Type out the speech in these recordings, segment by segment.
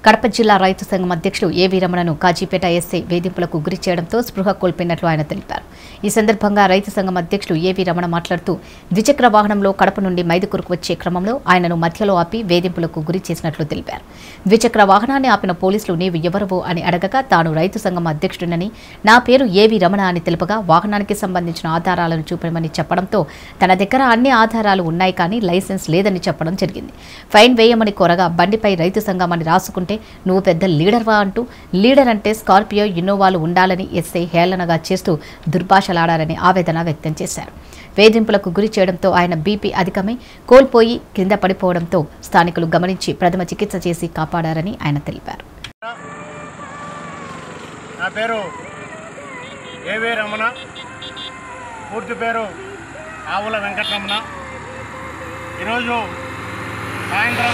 కడప జిల్లా రైతు సంఘం అధ్యక్షుడు ఏవి రమణను కాజీపేట ఎస్ఐ వేధింపులకు గురి చేయడంతో స్పృహ కోల్పోయినట్లు ఆయన తెలిపారు ఈ సందర్భంగా రైతు సంఘం అధ్యక్షుడు ఏవి రమణ మాట్లాడుతూ ద్విచక్ర వాహనంలో కడప నుండి మైదుకూరుకు వచ్చే క్రమంలో ఆయనను మధ్యలో ఆపి వేధింపులకు గురి చేసినట్లు తెలిపారు ద్విచక్ర వాహనాన్ని ఆపిన పోలీసులు నీవు ఎవరవు అని అడగగా తాను రైతు సంఘం అధ్యక్షుడినని నా పేరు ఏవి రమణ అని తెలుపగా వాహనానికి సంబంధించిన ఆధారాలను చూపమని చెప్పడంతో తన దగ్గర అన్ని ఆధారాలు ఉన్నాయి కానీ లైసెన్స్ లేదని చెప్పడం జరిగింది ఫైన్ వేయమని కోరగా బండిపై రైతు సంఘం అని రాసుకుంటే నువ్వు పెద్ద లీడర్వా అంటూ లీడర్ అంటే స్కార్పియో ఇన్నోవాలు ఉండాలని ఎస్ఐ హేళనగా చేస్తూ దుర్భాషలాడారని ఆవేదన వ్యక్తం చేశారు వేధింపులకు గురి చేయడంతో ఆయన బీపీ అధికమై కోల్పోయి కింద పడిపోవడంతో స్థానికులు గమనించి ప్రథమ చికిత్స చేసి కాపాడారని ఆయన తెలిపారు నా పేరు ఏవి రమణ పూర్తి పేరు ఆవుల వెంకటరమణ ఈరోజు సాయంత్రం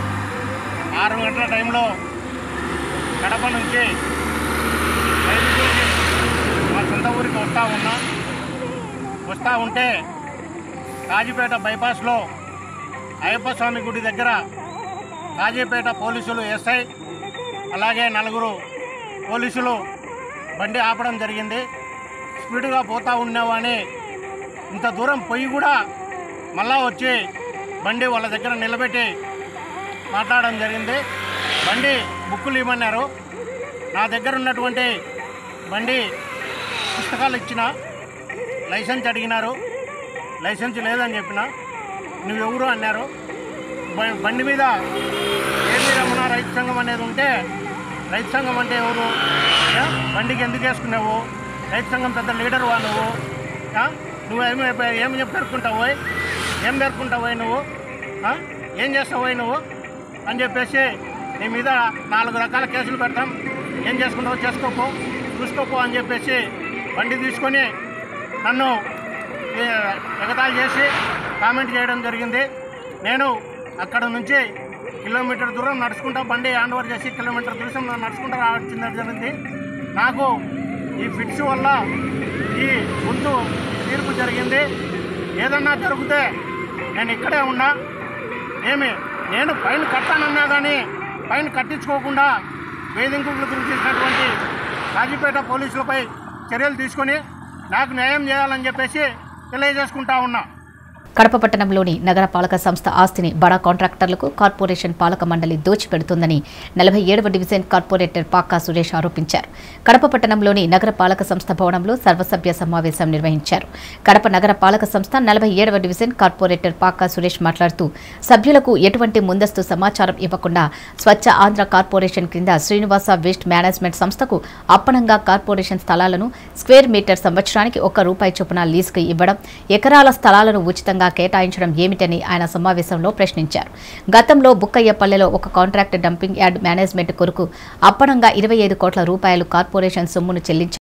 ఆరు గంటల టైంలో కడప నుంచి రైలుకి మా సొంత ఊరికి వస్తూ ఉన్నా వస్తూ ఉంటే కాజీపేట బైపాస్లో అయ్యప్ప స్వామి గుడి దగ్గర కాజీపేట పోలీసులు ఎస్ఐ అలాగే నలుగురు పోలీసులు బండి ఆపడం జరిగింది స్పీడ్గా పోతా ఉన్నావని ఇంత దూరం పోయి కూడా మళ్ళా వచ్చి బండి వాళ్ళ దగ్గర నిలబెట్టి మాట్లాడడం జరిగింది బండి బుక్కులు ఇవ్వమన్నారు నా దగ్గర ఉన్నటువంటి బండి పుస్తకాలు ఇచ్చిన లైసెన్స్ అడిగినారు లైసెన్స్ లేదని చెప్పిన నువ్వెవరు అన్నారు బ- బండి మీద ఏమి రమణ రైతు సంఘం అనేది ఉంటే రైతు సంఘం అంటే ఎవరు ఆ? బండికి ఎందుకు వేసుకున్నావు రైతు సంఘం పెద్ద లీడర్ వా నువ్వు ఆ? నువ్వు ఏమి ఏమి చెప్పి పేర్కొంటావు ఏం పేర్కొంటావు నువ్వు ఆ? ఏం చేస్తావు నువ్వు అని చెప్పేసి నీ మీద నాలుగు రకాల కేసులు పెడతాం ఏం చేసుకుంటావో చేసుకోపో చూసుకోపో అని చెప్పేసి బండి తీసుకొని నన్ను ఏ, ఎగతాళి చేసి కామెంట్ చేయడం జరిగింది నేను అక్కడ నుంచి కిలోమీటర్ దూరం నడుచుకుంటా బండి హ్యాండ్ ఓవర్ చేసి కిలోమీటర్ దూరం నడుచుకుంటా రావడం జరిగింది నాకు ఈ ఫిట్స్ వల్ల ఈ గొంతు తీర్పు జరిగింది ఏదన్నా జరిగితే నేను ఇక్కడే ఉన్నా ఏమి నేను పైన కట్టానన్నా కానీ పైన కట్టించుకోకుండా వేధింపులకు గురి చేసినటువంటి కాజీపేట పోలీసులపై చర్యలు తీసుకొని నాకు న్యాయం చేయాలని చెప్పేసి తెలియజేసుకుంటా ఉన్నా కడప పట్టణంలోని నగరపాలక సంస్థ ఆస్తిని బడా కాంట్రాక్టర్లకు కార్పొరేషన్ పాలక మండలి దోచిపెడుతుందని నలభై ఏడవ డివిజన్ కార్పొరేటర్ పాకా సురేష్ ఆరోపించారు కడప పట్టణంలోని నగరపాలక సంస్థ భవనంలో సర్వసభ్య సమావేశం నిర్వహించారు కడప నగర పాలక సంస్థ నలభై ఏడవ డివిజన్ కార్పొరేటర్ పాకా సురేష్ మాట్లాడుతూ సభ్యులకు ఎటువంటి ముందస్తు సమాచారం ఇవ్వకుండా స్వచ్ఛ ఆంధ్ర కార్పొరేషన్ క్రింద శ్రీనివాస వేస్ట్ మేనేజ్మెంట్ సంస్థకు అప్పనంగా కార్పొరేషన్ స్థలాలను స్క్వేర్ మీటర్ సంవత్సరానికి ఒక్క రూపాయి చొప్పున లీజుకు ఇవ్వడం ఎకరాల స్థలాలను ఉచితంగా కేటాయించడం ఏమిటని ఆయన సమావేశంలో ప్రశ్నించారు గతంలో బుక్కయ్యపల్లెలో ఒక కాంట్రాక్ట్ డంపింగ్ యార్డ్ మేనేజ్మెంట్ కొరకు అప్పనంగా ఇరవై ఐదు కోట్ల రూపాయలు కార్పొరేషన్ సొమ్మును చెల్లించారు